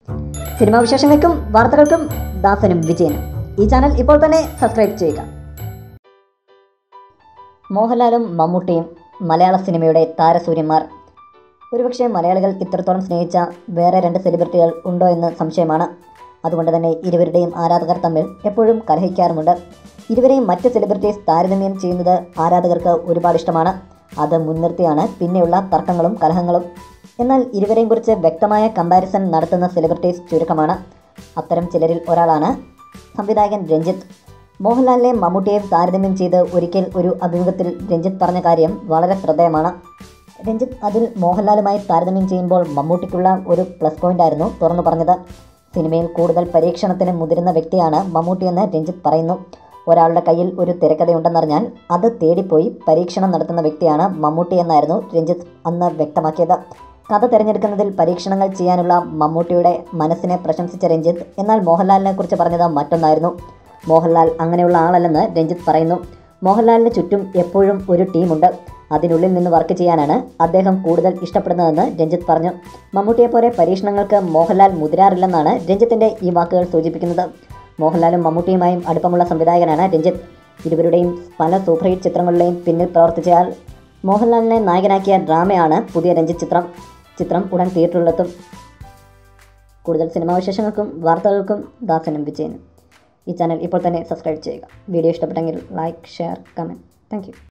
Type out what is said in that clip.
cinema വിശേഷങ്ങൾക്കും വാർത്തകൾക്കും ദാസനും വിജയനും ഈ ചാനൽ ഇപ്പോൾ തന്നെ സബ്സ്ക്രൈബ് ചെയ്യുക മോഹൻലാലും മമ്മൂട്ടിയും മലയാള സിനിമയുടെ താരസൂര്യന്മാർ ഒരുപക്ഷെ മലയാളികൾ ഇത്രത്തോളം സ്നേഹിച്ച വേറെ രണ്ട് സെലിബ്രിറ്റികൾ ഉണ്ടോ എന്ന് സംശയമാണ് അതുകൊണ്ട് തന്നെ ഇരുവരുടെയും ആരാധകർ തമ്മിൽ എപ്പോഴും കലഹിക്കാറുമുണ്ട് ഇരുവരെയും മറ്റ് സെലിബ്രിറ്റീസ് താരതമ്യം ചെയ്യുന്നത് ആരാധകർക്ക് ഒരുപാട് ഇഷ്ടമാണ് അത് മുൻനിർത്തിയാണ് പിന്നെയുള്ള തർക്കങ്ങളും കലഹങ്ങളും എന്നാൽ ഇരുവരെയും കുറിച്ച് വ്യക്തമായ കമ്പാരിസൺ നടത്തുന്ന സെലിബ്രിറ്റീസ് ചുരുക്കമാണ് അത്തരം ചിലരിൽ ഒരാളാണ് സംവിധായകൻ രഞ്ജിത്ത് മോഹൻലാലിനെ മമ്മൂട്ടിയെയും താരതമ്യം ചെയ്ത് ഒരിക്കൽ ഒരു അഭിമുഖത്തിൽ രഞ്ജിത്ത് പറഞ്ഞ കാര്യം വളരെ ശ്രദ്ധേയമാണ് രഞ്ജിത്ത് അതിൽ മോഹൻലാലുമായി താരതമ്യം ചെയ്യുമ്പോൾ മമ്മൂട്ടിക്കുള്ള ഒരു പ്ലസ് പോയിന്റ് ആയിരുന്നു തുറന്നു പറഞ്ഞത് സിനിമയിൽ കൂടുതൽ പരീക്ഷണത്തിന് മുതിരുന്ന വ്യക്തിയാണ് മമ്മൂട്ടിയെന്ന് രഞ്ജിത്ത് പറയുന്നു ഒരാളുടെ കയ്യിൽ ഒരു തിരക്കഥയുണ്ടെന്നറിഞ്ഞാൽ അത് തേടിപ്പോയി പരീക്ഷണം നടത്തുന്ന വ്യക്തിയാണ് മമ്മൂട്ടി എന്നായിരുന്നു രഞ്ജിത്ത് അന്ന് വ്യക്തമാക്കിയത് കഥ തിരഞ്ഞെടുക്കുന്നതിൽ പരീക്ഷണങ്ങൾ ചെയ്യാനുള്ള മമ്മൂട്ടിയുടെ മനസ്സിനെ പ്രശംസിച്ച രഞ്ജിത്ത് എന്നാൽ മോഹൻലാലിനെ കുറിച്ച് പറഞ്ഞത് മറ്റൊന്നായിരുന്നു മോഹൻലാൽ അങ്ങനെയുള്ള ആളല്ലെന്ന് രഞ്ജിത്ത് പറയുന്നു മോഹൻലാലിന് ചുറ്റും എപ്പോഴും ഒരു ടീമുണ്ട് അതിനുള്ളിൽ നിന്ന് വർക്ക് ചെയ്യാനാണ് അദ്ദേഹം കൂടുതൽ ഇഷ്ടപ്പെടുന്നതെന്ന് രഞ്ജിത്ത് പറഞ്ഞു മമ്മൂട്ടിയെ പോലെ പരീക്ഷണങ്ങൾക്ക് മോഹൻലാൽ മുതിരാറില്ലെന്നാണ് രഞ്ജിത്തിന്റെ ഈ വാക്കുകൾ സൂചിപ്പിക്കുന്നത് മോഹൻലാലും മമ്മൂട്ടിയുമായും അടുപ്പമുള്ള സംവിധായകനാണ് രഞ്ജിത്ത് ഇരുവരുടെയും പല സൂപ്പർ ഹിറ്റ് ചിത്രങ്ങളിലെയും പിന്നിൽ പ്രവർത്തിച്ചയാൾ മോഹൻലാലിനെ നായകനാക്കിയ ഡ്രാമയാണ് പുതിയ രഞ്ജിത്ത് ചിത്രം ചിത്രം ഉടൻ തിയേറ്ററിലെത്തും കൂടുതൽ സിനിമാ വിശേഷങ്ങൾക്കും വാർത്തകൾക്കും ദാസനും വിജയനും ഈ ചാനൽ ഇപ്പോൾ തന്നെ സബ്സ്ക്രൈബ് ചെയ്യുക വീഡിയോ ഇഷ്ടപ്പെട്ടെങ്കിൽ ലൈക്ക് ഷെയർ കമൻറ്റ് താങ്ക്